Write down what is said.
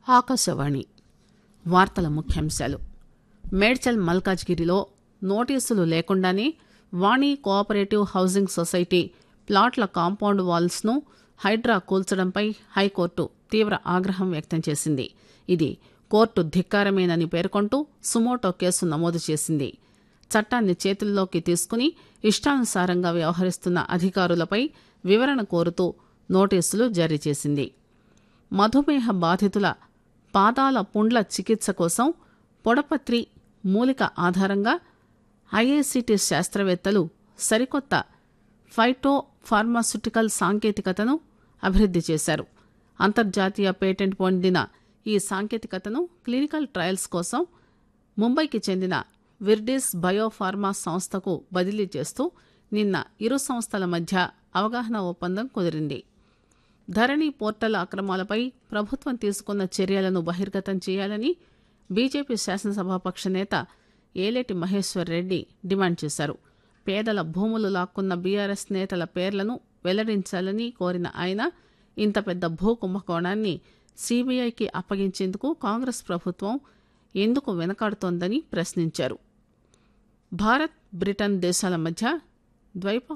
ఆకాశవాణి వార్తల ముఖ్యాంశాలు మేడ్చల్ మల్కాజ్గిరిలో నోటీసులు లేకుండానే వాణి కోఆపరేటివ్ హౌసింగ్ సొసైటీ ప్లాట్ల కాంపౌండ్ వాల్స్ ను హైడ్రా కూల్చడంపై హైకోర్టు తీవ్ర ఆగ్రహం వ్యక్తం చేసింది ఇది కోర్టు ధిక్కారమేనని పేర్కొంటూ సుమోటో కేసు నమోదు చేసింది చట్టాన్ని చేతుల్లోకి తీసుకుని ఇష్టానుసారంగా వ్యవహరిస్తున్న అధికారులపై వివరణ కోరుతూ నోటీసులు జారీ చేసింది మధుమేహ బాధితుల పాదాల పుండ్ల చికిత్స కోసం పొడపత్రి మూలిక ఆధారంగా ఐఐసిటి శాస్త్రవేత్తలు సరికొత్త ఫైటో ఫార్మాస్యూటికల్ సాంకేతికతను అభివృద్ది చేశారు అంతర్జాతీయ పేటెంట్ పొందిన ఈ సాంకేతికతను క్లినికల్ ట్రయల్స్ కోసం ముంబైకి చెందిన విర్డిస్ బయోఫార్మా సంస్థకు బదిలీ చేస్తూ నిన్న ఇరు సంస్థల మధ్య అవగాహన ఒప్పందం కుదిరింది ధరణి పోర్టల్ అక్రమాలపై ప్రభుత్వం తీసుకున్న చర్యలను బహిర్గతం చేయాలని బీజేపీ శాసనసభాపక్ష నేత ఏలేటి మహేశ్వర్ రెడ్డి డిమాండ్ చేశారు పేదల భూములు లాక్కున్న బీఆర్ఎస్ నేతల పేర్లను వెల్లడించాలని కోరిన ఆయన ఇంత పెద్ద భూ కుంభకోణాన్ని సీబీఐకి అప్పగించేందుకు కాంగ్రెస్ ప్రభుత్వం ఎందుకు వెనకాడుతోందని ప్రశ్నించారు భారత్ బ్రిటన్ దేశాల మధ్య ద్వైపా